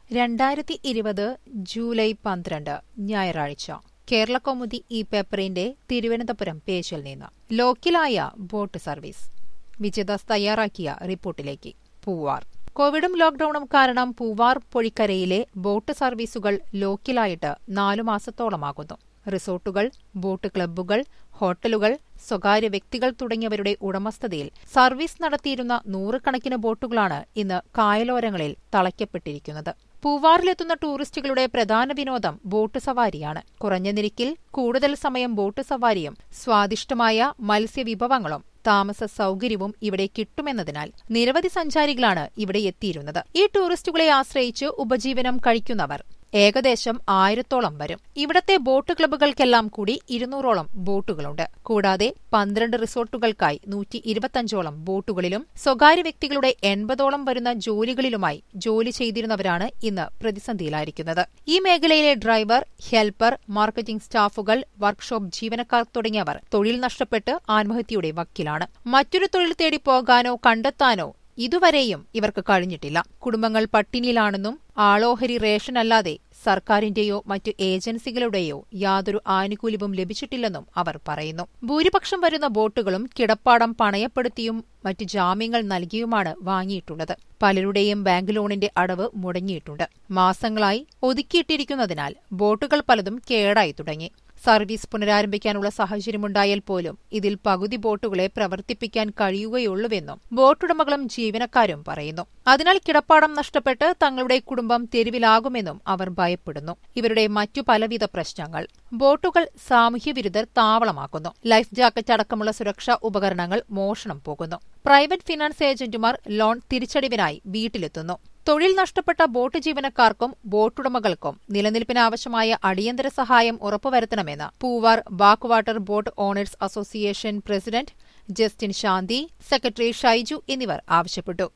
രണ്ടായിരത്തി ഇരുപത് ജൂലൈ പന്ത്രണ്ട് ഞായറാഴ്ച കേരളകൗമുദി ഈ പേപ്പറിന്റെ തിരുവനന്തപുരം പേജിൽ നിന്ന് ലോക്കിലായ ബോട്ട് സർവീസ് വിജയദാസ് തയ്യാറാക്കിയ റിപ്പോർട്ടിലേക്ക് പൂവാർ കോവിഡും ലോക്ഡൌണും കാരണം പൂവാർ പൊഴിക്കരയിലെ ബോട്ട് സർവീസുകൾ ലോക്കിലായിട്ട് നാലു മാസത്തോളമാകുന്നു റിസോർട്ടുകൾ ബോട്ട് ക്ലബ്ബുകൾ ഹോട്ടലുകൾ സ്വകാര്യ വ്യക്തികൾ തുടങ്ങിയവരുടെ ഉടമസ്ഥതയിൽ സർവീസ് നടത്തിയിരുന്ന നൂറുകണക്കിന് ബോട്ടുകളാണ് ഇന്ന് കായലോരങ്ങളിൽ തളയ്ക്കപ്പെട്ടിരിക്കുന്നത് പൂവാറിലെത്തുന്ന ടൂറിസ്റ്റുകളുടെ പ്രധാന വിനോദം ബോട്ട് സവാരിയാണ് കുറഞ്ഞ നിരക്കിൽ കൂടുതൽ സമയം ബോട്ട് സവാരിയും സ്വാദിഷ്ടമായ മത്സ്യവിഭവങ്ങളും താമസ സൗകര്യവും ഇവിടെ കിട്ടുമെന്നതിനാൽ നിരവധി സഞ്ചാരികളാണ് ഇവിടെ എത്തിയിരുന്നത് ഈ ടൂറിസ്റ്റുകളെ ആശ്രയിച്ച് ഉപജീവനം കഴിക്കുന്നവർ ഏകദേശം ആയിരത്തോളം വരും ഇവിടത്തെ ബോട്ട് ക്ലബ്ബുകൾക്കെല്ലാം കൂടി ഇരുന്നൂറോളം ബോട്ടുകളുണ്ട് കൂടാതെ പന്ത്രണ്ട് റിസോർട്ടുകൾക്കായി നൂറ്റി ഇരുപത്തഞ്ചോളം ബോട്ടുകളിലും സ്വകാര്യ വ്യക്തികളുടെ എൺപതോളം വരുന്ന ജോലികളിലുമായി ജോലി ചെയ്തിരുന്നവരാണ് ഇന്ന് പ്രതിസന്ധിയിലായിരിക്കുന്നത് ഈ മേഖലയിലെ ഡ്രൈവർ ഹെൽപ്പർ മാർക്കറ്റിംഗ് സ്റ്റാഫുകൾ വർക്ക്ഷോപ്പ് ജീവനക്കാർ തുടങ്ങിയവർ തൊഴിൽ നഷ്ടപ്പെട്ട് ആത്മഹത്യയുടെ വക്കിലാണ് മറ്റൊരു തൊഴിൽ തേടി പോകാനോ കണ്ടെത്താനോ ഇതുവരെയും ഇവർക്ക് കഴിഞ്ഞിട്ടില്ല കുടുംബങ്ങൾ പട്ടിണിയിലാണെന്നും ആളോഹരി റേഷൻ അല്ലാതെ സർക്കാരിന്റെയോ മറ്റു ഏജൻസികളുടെയോ യാതൊരു ആനുകൂല്യവും ലഭിച്ചിട്ടില്ലെന്നും അവർ പറയുന്നു ഭൂരിപക്ഷം വരുന്ന ബോട്ടുകളും കിടപ്പാടം പണയപ്പെടുത്തിയും മറ്റു ജാമ്യങ്ങൾ നൽകിയുമാണ് വാങ്ങിയിട്ടുള്ളത് പലരുടെയും ബാങ്ക് ലോണിന്റെ അടവ് മുടങ്ങിയിട്ടുണ്ട് മാസങ്ങളായി ഒതുക്കിയിട്ടിരിക്കുന്നതിനാൽ ബോട്ടുകൾ പലതും കേടായി തുടങ്ങി സർവീസ് പുനരാരംഭിക്കാനുള്ള സാഹചര്യമുണ്ടായാൽ പോലും ഇതിൽ പകുതി ബോട്ടുകളെ പ്രവർത്തിപ്പിക്കാൻ കഴിയുകയുള്ളൂവെന്നും ബോട്ടുടമകളും ജീവനക്കാരും പറയുന്നു അതിനാൽ കിടപ്പാടം നഷ്ടപ്പെട്ട് തങ്ങളുടെ കുടുംബം തെരുവിലാകുമെന്നും അവർ ഭയപ്പെടുന്നു ഇവരുടെ മറ്റു പലവിധ പ്രശ്നങ്ങൾ ബോട്ടുകൾ സാമൂഹ്യവിരുദ്ധർ താവളമാക്കുന്നു ലൈഫ് ജാക്കറ്റ് അടക്കമുള്ള സുരക്ഷാ ഉപകരണങ്ങൾ മോഷണം പോകുന്നു പ്രൈവറ്റ് ഫിനാൻസ് ഏജന്റുമാർ ലോൺ തിരിച്ചടിവിനായി വീട്ടിലെത്തുന്നു തൊഴിൽ നഷ്ടപ്പെട്ട ബോട്ട് ജീവനക്കാർക്കും ബോട്ടുടമകൾക്കും നിലനിൽപ്പിനാവശ്യമായ അടിയന്തര സഹായം ഉറപ്പുവരുത്തണമെന്ന് Poovar back water boat owners association president Justin Shanthi secretary Shaiju എന്നിവർ ആവശ്യപ്പെട്ടു